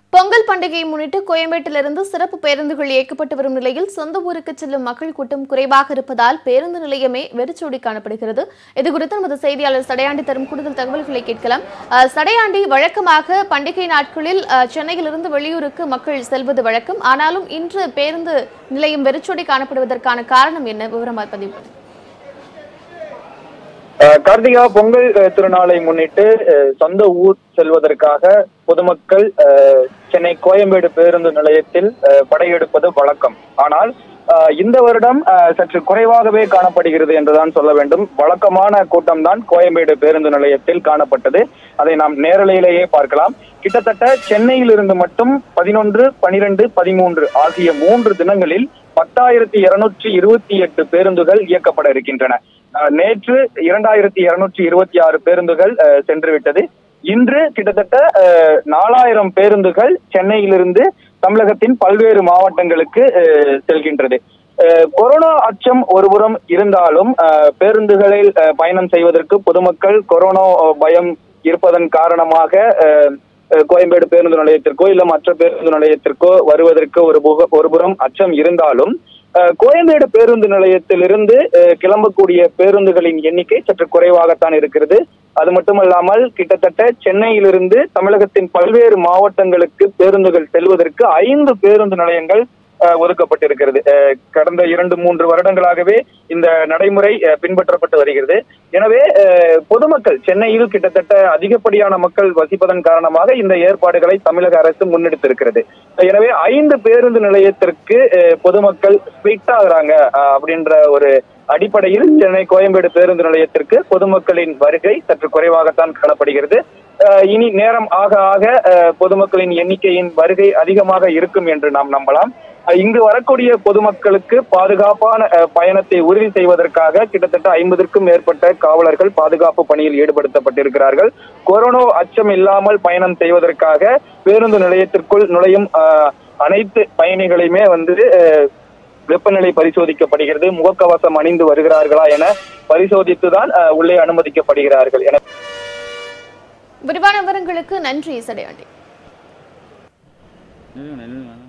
பொங்கல் பண்டிகையை முன்னிட்டு கோயம்பேட்டிலிருந்து சிறப்பு பேருந்துகள் இயக்கப்பட்டு வரும் நிலையில் சொந்த ஊருக்கு செல்லும் மக்கள் கூட்டம் குறைவாக இருப்பதால் பேருந்து நிலையமே வெறிச்சோடி காணப்படுகிறது இதுகுறித்து நமது செய்தியாளர் சடையாண்டி தரும் கூடுதல் தகவல்களை கேட்கலாம் அஹ், சடையாண்டி வழக்கமாக பண்டிகை நாட்களில் அஹ், சென்னையிலிருந்து வெளியூருக்கு மக்கள் செல்வது வழக்கம் ஆனாலும் இன்று பேருந்து நிலையம் வெறிச்சோடி காணப்படுவதற்கான காரணம் என்ன விவரமாக பதிவு பண்ணுங்க. அஹ் கார்த்திகா பொங்கல் அஹ், திருநாளை முன்னிட்டு அஹ், சொந்த ஊர் செல்வதற்காக பொதுமக்கள் அஹ், சென்னை கோயம்பேடு பேருந்து நிலையத்தில் அஹ், படையெடுப்பது வழக்கம் ஆனால் அஹ், இந்த வருடம் அஹ், சற்று குறைவாகவே காணப்படுகிறது என்றுதான் சொல்ல வேண்டும் வழக்கமான கூட்டம்தான் கோயம்பேடு பேருந்து நிலையத்தில் காணப்பட்டது அதை நாம் நேரலையிலேயே பார்க்கலாம் கிட்டத்தட்ட சென்னையிலிருந்து மட்டும் பதினொன்று பனிரெண்டு பதிமூன்று ஆகிய மூன்று தினங்களில் பத்தாயிரத்தி இருநூற்றி இருபத்தி எட்டு பேருந்துகள் இயக்கப்பட இருக்கின்றன அஹ், நேற்று இரண்டாயிரத்தி இருநூற்றி இருபத்தி ஆறு பேருந்துகள் அஹ், சென்று விட்டது இன்று கிட்டத்தட்ட அஹ், நாலாயிரம் பேருந்துகள் சென்னையிலிருந்து தமிழகத்தின் பல்வேறு மாவட்டங்களுக்கு அஹ், செல்கின்றது அஹ், கொரோனா அச்சம் ஒருபுறம் இருந்தாலும் அஹ், பேருந்துகளில் அஹ், பயணம் செய்வதற்கு பொதுமக்கள் கொரோனா அஹ், பயம் இருப்பதன் காரணமாக அஹ், அஹ், கோயம்பேடு பேருந்து நிலையத்திற்கோ இல்ல மற்ற பேருந்து நிலையத்திற்கோ வருவதற்கு ஒரு புக- ஒருபுறம் அச்சம் இருந்தாலும் அஹ், கோயம்பேடு பேருந்து நிலையத்திலிருந்து அஹ், கிளம்பக்கூடிய பேருந்துகளின் எண்ணிக்கை சற்று குறைவாகத்தான் இருக்கிறது அது மட்டுமல்லாமல் கிட்டத்தட்ட சென்னையிலிருந்து தமிழகத்தின் பல்வேறு மாவட்டங்களுக்கு பேருந்துகள் செல்வதற்கு ஐந்து பேருந்து நிலையங்கள் அஹ், ஒதுக்கப்பட்டிருக்கிறது அஹ், கடந்த இரண்டு மூன்று வருடங்களாகவே இந்த நடைமுறை அஹ், பின்பற்றப்பட்டு வருகிறது எனவே அஹ், பொதுமக்கள் சென்னையில் கிட்டத்தட்ட அதிகப்படியான மக்கள் வசிப்பதன் காரணமாக இந்த ஏற்பாடுகளை தமிழக அரசு முன்னெடுத்திருக்கிறது எனவே ஐந்து பேருந்து நிலையத்திற்கு அஹ், பொதுமக்கள் ஸ்பிட் ஆகுறாங்க அஹ், அப்படின்ற ஒரு அடிப்படையில் சென்னை கோயம்பேடு பேருந்து நிலையத்திற்கு பொதுமக்களின் வருகை சற்று குறைவாகத்தான் காணப்படுகிறது அஹ், இனி நேரம் ஆக ஆக அஹ், பொதுமக்களின் எண்ணிக்கையின் வருகை அதிகமாக இருக்கும் என்று நாம் நம்பலாம் அஹ், இங்கு வரக்கூடிய பொதுமக்களுக்கு பாதுகாப்பான அஹ், பயணத்தை உறுதி செய்வதற்காக கிட்டத்தட்ட ஐம்பதுக்கும் மேற்பட்ட காவலர்கள் பாதுகாப்பு பணியில் ஈடுபடுத்தப்பட்டிருக்கிறார்கள் கொரோனா அச்சம் இல்லாமல் பயணம் செய்வதற்காக பேருந்து நிலையத்திற்குள் நுழையும் அஹ், அனைத்து பயணிகளையுமே வந்து அஹ், வெப்பநிலை பரிசோதிக்கப்படுகிறது முகக்கவசம் அணிந்து வருகிறார்களா என பரிசோதித்துதான் அஹ், உள்ளே அனுமதிக்கப்படுகிறார்கள் என விரிவான விவரங்களுக்கு நன்றி சடையாண்டி நில்லுங்க நில்லுங்க